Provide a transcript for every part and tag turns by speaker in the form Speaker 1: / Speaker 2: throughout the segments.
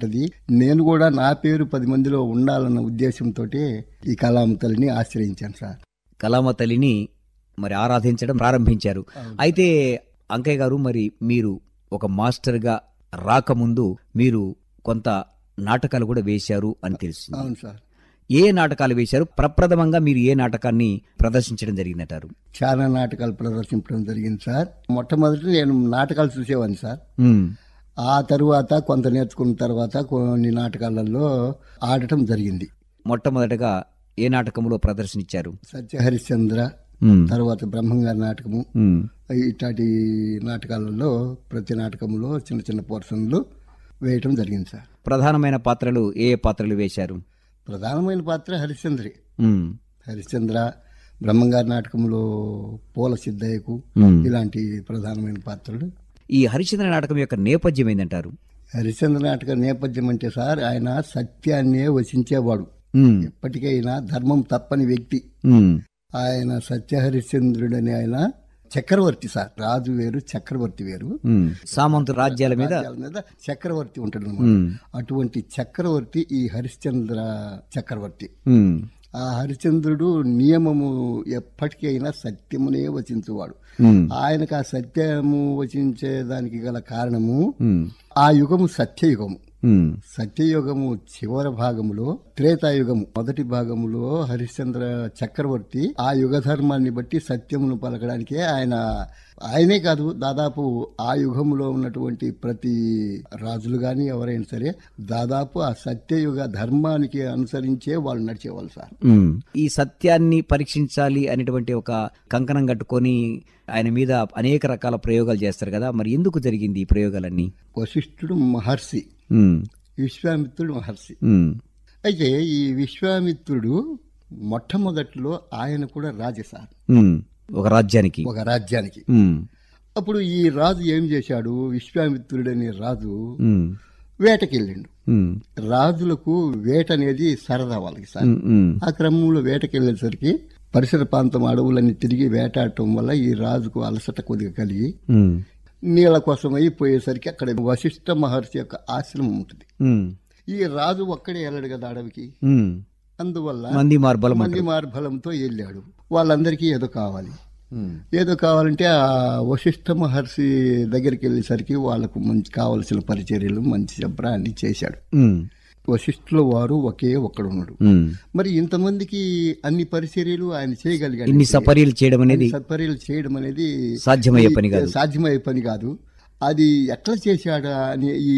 Speaker 1: ఉంటది నేను కూడా నా పేరు పది మందిలో ఉండాలన్న ఉద్దేశంతో ఈ కళామతల్ని ఆశ్రయించాను సార్
Speaker 2: కలామ తల్లిని మరి ఆరాధించడం ప్రారంభించారు అయితే అంకయ్య గారు మరి మీరు ఒక మాస్టర్గా రాకముందు మీరు కొంత నాటకాలు కూడా వేశారు అని తెలుస్తుంది
Speaker 1: అవును సార్
Speaker 2: ఏ నాటకాలు వేశారు ప్రప్రథమంగా మీరు ఏ నాటకాన్ని ప్రదర్శించడం జరిగిందంటారు
Speaker 1: చాలా నాటకాలు ప్రదర్శించడం జరిగింది సార్ మొట్టమొదటి నేను నాటకాలు చూసేవాడిని సార్
Speaker 2: ఉమ్,
Speaker 1: ఆ తరువాత కొంత నేర్చుకున్న తర్వాత కొన్ని నాటకాలలో ఆడటం జరిగింది
Speaker 2: మొట్టమొదటగా ఏ నాటకంలో ప్రదర్శన ఇచ్చారు
Speaker 1: సత్య హరిశ్చంద్ర
Speaker 2: ఉమ్,
Speaker 1: తర్వాత బ్రహ్మంగారి నాటకము
Speaker 2: ఉమ్,
Speaker 1: ఇట్లాంటి నాటకాలలో ప్రతి నాటకంలో చిన్న చిన్న పోర్షన్లు వేయటం జరిగింది సార్
Speaker 2: ప్రధానమైన పాత్రలు ఏ ఏ పాత్రలు వేశారు
Speaker 1: ప్రధానమైన పాత్ర హరిశ్చంద్రి
Speaker 2: ఉమ్,
Speaker 1: హరిశ్చంద్ర బ్రహ్మంగారి నాటకంలో పూల సిద్ధయ్యకు
Speaker 2: ఉమ్.
Speaker 1: ఇలాంటి ప్రధానమైన పాత్రలు
Speaker 2: ఈ హరిశ్చంద్ర నాటకం యొక్క నేపథ్యం ఏంటంటారు
Speaker 1: హరిశ్చంద్ర నాటక నేపథ్యం అంటే సార్ ఆయన సత్యాన్నే వసించేవాడు
Speaker 2: ఉమ్,
Speaker 1: ఎప్పటికైనా ధర్మం తప్పని వ్యక్తి
Speaker 2: ఉమ్,
Speaker 1: ఆయన సత్య హరిశ్చంద్రుడని ఆయన చక్రవర్తి సార్ రాజు వేరు చక్రవర్తి వేరు
Speaker 2: ఉమ్. సామంత రాజ్యాల మీద
Speaker 1: రాజ్యాల మీద చక్రవర్తి ఉంటాడు
Speaker 2: ఉమ్,
Speaker 1: అటువంటి చక్రవర్తి ఈ హరిశ్చంద్ర చక్రవర్తి
Speaker 2: ఉమ్,
Speaker 1: ఆ హరిశ్చంద్రుడు నియమము ఎప్పటికైనా సత్యమునే వచించువాడు
Speaker 2: ఉమ్,
Speaker 1: ఆయనకు ఆ సత్యము వచించేదానికి గల కారణము
Speaker 2: ఉమ్,
Speaker 1: ఆ యుగము సత్యయుగము
Speaker 2: ఉమ్,
Speaker 1: సత్యయుగము చివరి భాగములో త్రేతాయుగము మొదటి భాగములో హరిశ్చంద్ర చక్రవర్తి ఆ యుగ ధర్మాన్ని బట్టి సత్యమును పలకడానికే ఆయన ఆయనే కాదు దాదాపు ఆ యుగములో ఉన్నటువంటి ప్రతి రాజులు గాని ఎవరైనా సరే దాదాపు ఆ సత్యయుగ ధర్మానికి అనుసరించే వాళ్ళు నడిచేవాళ్ళు సార్
Speaker 2: ఉమ్. ఈ సత్యాన్ని పరీక్షించాలి అనేటువంటి ఒక కంకణం కట్టుకొని ఆయన మీద అనేక రకాల ప్రయోగాలు చేస్తారు కదా మరి ఎందుకు జరిగింది ఈ ప్రయోగాలన్నీ
Speaker 1: వశిష్ఠుడు మహర్షి
Speaker 2: ఉమ్,
Speaker 1: విశ్వామిత్రుడు మహర్షి
Speaker 2: ఉమ్,
Speaker 1: అయితే ఈ విశ్వామిత్రుడు మొట్టమొదట్లో ఆయన కూడా రాజు సార్
Speaker 2: ఉమ్. ఒక రాజ్యానికి
Speaker 1: ఒక రాజ్యానికి
Speaker 2: ఉమ్,
Speaker 1: అప్పుడు ఈ రాజు ఏం చేశాడు విశ్వామిత్రుడనే రాజు
Speaker 2: ఉమ్,
Speaker 1: వేటకెళ్ళిండు
Speaker 2: ఉమ్,
Speaker 1: రాజులకు వేట అనేది సరదా వాళ్ళకి సార్
Speaker 2: ఉమ్, ఉమ్,
Speaker 1: ఆ క్రమంలో వేటకెళ్ళేసరికి పరిసర ప్రాంతం అడవులన్నీ తిరిగి వేటాడటం వల్ల ఈ రాజుకు అలసట కొద్దిగా కలిగి
Speaker 2: ఉమ్,
Speaker 1: నీళ్ళ కోసం అయిపోయేసరికి అక్కడ వశిష్ఠ మహర్షి యొక్క ఆశ్రమం ఉంటుంది
Speaker 2: ఉమ్,
Speaker 1: ఈ రాజు ఒక్కడే వెళ్ళాడు కదా అడవికి
Speaker 2: ఉమ్.
Speaker 1: అందువల్ల
Speaker 2: మంది మార్బలం
Speaker 1: మంది మార్బలంతో వెళ్ళాడు వాళ్ళందరికీ ఏదో కావాలి
Speaker 2: ఉమ్,
Speaker 1: ఏదో కావాలంటే ఆ వశిష్ఠ మహర్షి దగ్గరికి వెళ్ళేసరికి వాళ్ళకు మంచి కావలసిన పరిచర్యలు మంచి చెప్పరా అన్ని చేశాడు
Speaker 2: ఉమ్,
Speaker 1: వశిష్ఠుల వారు ఒకే ఒక్కడున్నాడు
Speaker 2: ఉమ్.
Speaker 1: మరి ఇంతమందికి అన్ని పరిచర్యలు ఆయన చేయగలిగాడు
Speaker 2: ఇన్ని సపర్యలు చేయడం అనేది
Speaker 1: సత్పర్యలు చేయడం అనేది
Speaker 2: సాధ్యమయ్యే పని కాదు
Speaker 1: సాధ్యమయ్యే పని కాదు అది ఎట్లా చేశాడా అనే ఈ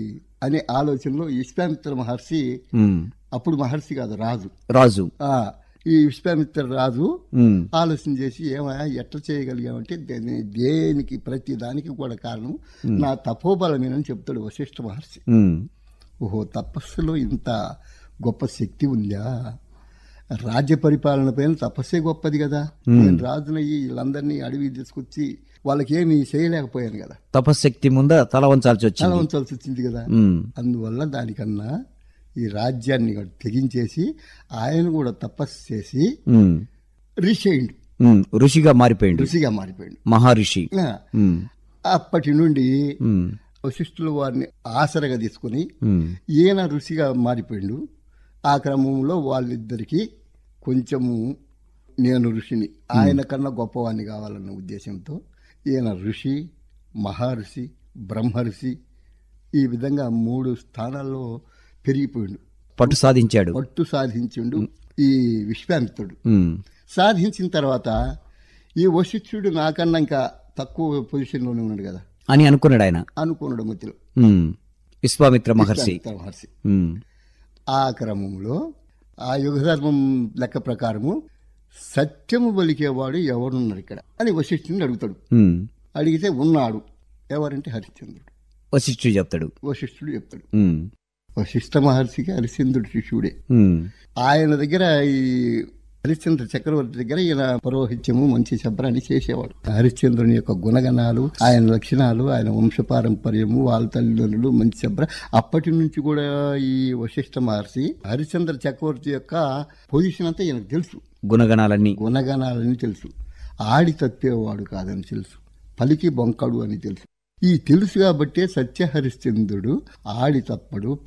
Speaker 1: అనే ఆలోచనలో విశ్వామిత్ర మహర్షి
Speaker 2: ఉమ్,
Speaker 1: అప్పుడు మహర్షి కాదు రాజు
Speaker 2: రాజు
Speaker 1: ఆ ఈ విశ్వామిత్ర రాజు
Speaker 2: ఉమ్,
Speaker 1: ఆలోచన చేసి ఏమయ్యా ఎట్లా చేయగలిగామంటే దేని- దేనికి ప్రతి దానికి కూడా కారణం నా తపోబలమేనని చెప్తాడు వశిష్ఠ మహర్షి
Speaker 2: ఉమ్,
Speaker 1: ఓహో తపస్సులో ఇంత గొప్ప శక్తి ఉందా రాజ్య పరిపాలన పైన తపస్సే గొప్పది కదా నేను రాజునయ్యి వీళ్ళందరినీ అడవి తీసుకొచ్చి వాళ్ళకి ఏమి చేయలేకపోయాను కదా
Speaker 2: తపశ్శక్తి ముంద తల వంచాల్సి
Speaker 1: చాలా
Speaker 2: వచ్చింది
Speaker 1: ఉంచాల్సి వచ్చింది కదా
Speaker 2: ఉమ్,
Speaker 1: అందువల్ల దానికన్నా ఈ రాజ్యాన్ని కూడా తెగించేసి ఆయన కూడా తపస్సు చేసి
Speaker 2: ఉమ్,
Speaker 1: ఋషి అయిండు
Speaker 2: ఉమ్. ఋషిగా మారిపోయిండు
Speaker 1: ఋషిగా మారిపోయాడు
Speaker 2: మహర్షి
Speaker 1: ఆ,
Speaker 2: ఉమ్,
Speaker 1: అప్పటి నుండి
Speaker 2: ఉమ్,
Speaker 1: వశిష్ఠుల వారిని ఆసరగా తీసుకుని
Speaker 2: ఉమ్,
Speaker 1: ఈయన ఋషిగా మారిపోయిండు ఆ క్రమంలో వాళ్ళిద్దరికి కొంచెము నేను ఋషిని ఆయన కన్నా గొప్పవాణ్ణి కావాలన్న ఉద్దేశంతో ఈయన ఋషి మహర్షి బ్రహ్మర్షి ఈ విధంగా మూడు స్థానాల్లో పెరిగిపోయిండు
Speaker 2: పట్టు సాధించాడు
Speaker 1: పట్టు సాధించిండు ఈ విశ్వామిత్రుడు
Speaker 2: ఉమ్,
Speaker 1: సాధించిన తర్వాత ఈ వశిష్ఠుడు నాకన్నా ఇంకా తక్కువ పొజిషన్లోనే ఉన్నాడు కదా
Speaker 2: అని అనుకున్నాడు ఆయన
Speaker 1: అనుకున్నాడు మధ్యలో
Speaker 2: ఉమ్, విశ్వామిత్ర మహర్షి
Speaker 1: విశ్వామిత్ర మహర్షి
Speaker 2: ఉమ్,
Speaker 1: ఆ క్రమంలో ఆ యుగధర్మం లెక్క ప్రకారము సత్యము పలికేవాడు ఎవరున్నారు ఇక్కడ అని వశిష్ఠుని అడుగుతాడు
Speaker 2: ఉమ్.
Speaker 1: అడిగితే ఉన్నాడు ఎవరంటే హరిశ్చంద్రుడు
Speaker 2: వశిష్ఠుడు చెప్తాడు
Speaker 1: వశిష్ఠుడు చెప్తాడు
Speaker 2: ఉమ్,
Speaker 1: వశిష్ఠ మహర్షికి హరిశ్చంద్రుడు శిష్యుడే
Speaker 2: ఉమ్,
Speaker 1: ఆయన దగ్గర ఈ హరిశ్చంద్ర చక్రవర్తి దగ్గర ఈయన పౌరోహిత్యము మంచి శబ్రాన్ని చేసేవాడు హరిశ్చంద్రుని యొక్క గుణగణాలు ఆయన లక్షణాలు ఆయన వంశపారంపర్యము వాళ్ళ తల్లిదండ్రులు మంచి శబ్ర అప్పటి నుంచి కూడా ఈ వశిష్ఠ మహర్షి హరిశ్చంద్ర చక్రవర్తి యొక్క పొజిషన్ అంతా ఈయనకు తెలుసు
Speaker 2: గుణగణాలన్నీ
Speaker 1: గుణగణాలని తెలుసు ఆడి తప్పేవాడు కాదని తెలుసు పలికి బొంకడు అని తెలుసు ఈ తెలుసు కాబట్టే సత్య హరిశ్చంద్రుడు ఆడి తప్పడు